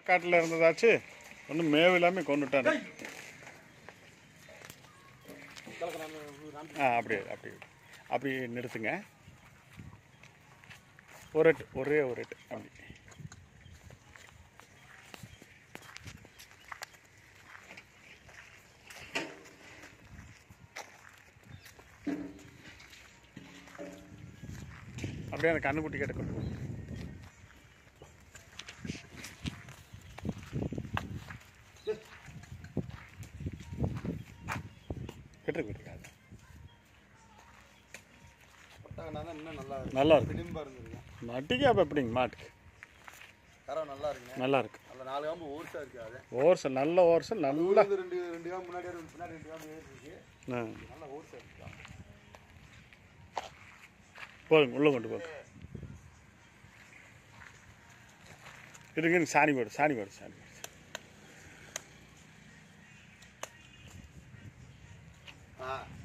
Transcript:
காட்டில் இருந்ததாச்சு ஒன்றும் மேவு இல்லாமல் கொண்டுட்டாரு ஆ அப்படியே அப்படியே அப்படி நிறுத்துங்க ஒரு எட்டு ஒரே ஒரு எட்டு அப்படி அப்படியே அந்த கண்ணுக்குட்டி கிட்ட கொண்டு போ. கிட்ட கிட்ட பட்டாங்கன்னா தான் இன்னும் நல்லா இருக்கும் நல்லா இருக்கு திளிம்பா இருந்திருக்கும் மட்டிக்கு அப்போ எப்படிங்க மாட்டுக்கு கரை நல்லா இருக்குங்க நல்லா இருக்கு நல்ல நாலு காம்பு ஓர்ஸா இருக்கு அது ஓர்சல் நல்ல ஓர்சல் நல்லா இது ரெண்டு ரெண்டு காம்பு முன்னாடி இருக்கு, பின்னாடி ரெண்டு காம்பு ஏறி இருக்கு ஆ, நல்ல ஓர்ஸா இருக்கு போதுங்க உள்ளே கொண்டு போங்க இருங்க இருங்க, சாணி போடு சாணி போடு சாணி போடு ஆ